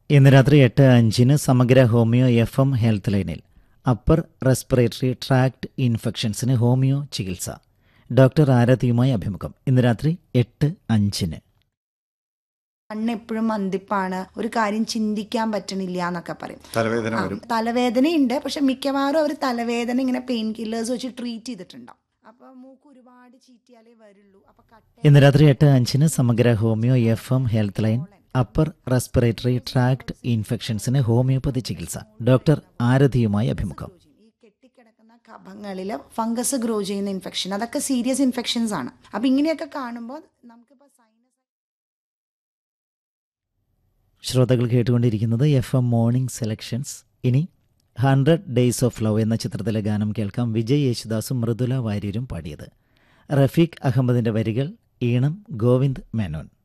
ഇന്ന് രാത്രി എട്ട് അഞ്ചിന് സമഗ്ര ഹോമിയോ എഫ് എം ഹെൽത്ത് ലൈനിൽ അപ്പർ റെസ്പിറേറ്ററി ട്രാക്ട് ഇൻഫെക്ഷൻസിന് ഹോമിയോ ചികിത്സ ഡോക്ടർ ആരതിയുമായി അഭിമുഖം ഇന്ന് രാത്രി എട്ട് അഞ്ചിന് കണ്ണ് എപ്പോഴും മന്ദിപ്പാണ് ഒരു കാര്യം ചിന്തിക്കാൻ പറ്റണില്ല എന്നൊക്കെ പറയും തലവേദന ആ, വരും തലവേദനയുണ്ട് പക്ഷെ മിക്കവാറും അവർ തലവേദന ഇങ്ങനെ പെയിൻ കില്ലേഴ്സ് വെച്ച് ട്രീറ്റ് ചെയ്തിട്ടുണ്ടാവും അപ്പൊ മൂക്ക് ഒരുപാട് ചീറ്റിയാലേ വരുള്ളൂ അപ്പൊ കട്ട ഇന്ന് രാത്രി എട്ട് അഞ്ചിന് സമഗ്ര homeo F M health line upper respiratory tract ഇൻഫെക്ഷൻസിന് ഹോമിയോപ്പതി ചികിത്സ ഡോക്ടർ ആരതിയുമായി അഭിമുഖം ഈ കെട്ടിക്കിടക്കുന്ന കഫങ്ങളിൽ ഫംഗസ് ഗ്രോ ചെയ്യുന്ന ഇൻഫെക്ഷൻ അതൊക്കെ സീരിയസ് ഇൻഫെക്ഷൻസ് ആണ് അപ്പൊ ഇങ്ങനെയൊക്കെ കാണുമ്പോൾ നമുക്കിപ്പോ സൈനസ് ശ്രോതാക്കൾ കേട്ടുകൊണ്ടിരിക്കുന്നത് എഫ് എം മോർണിംഗ് സെലക്ഷൻസ് ഇനി ഹൺഡ്രഡ് ഡേയ്സ് ഓഫ് ലവ് എന്ന ചിത്രത്തിലെ ഗാനം കേൾക്കാം വിജയ് യേശുദാസും മൃദുല വാര്യരും പാടിയത് റഫീഖ് അഹമ്മദിന്റെ വരികൾ ഈണം ഗോവിന്ദ് മേനോൻ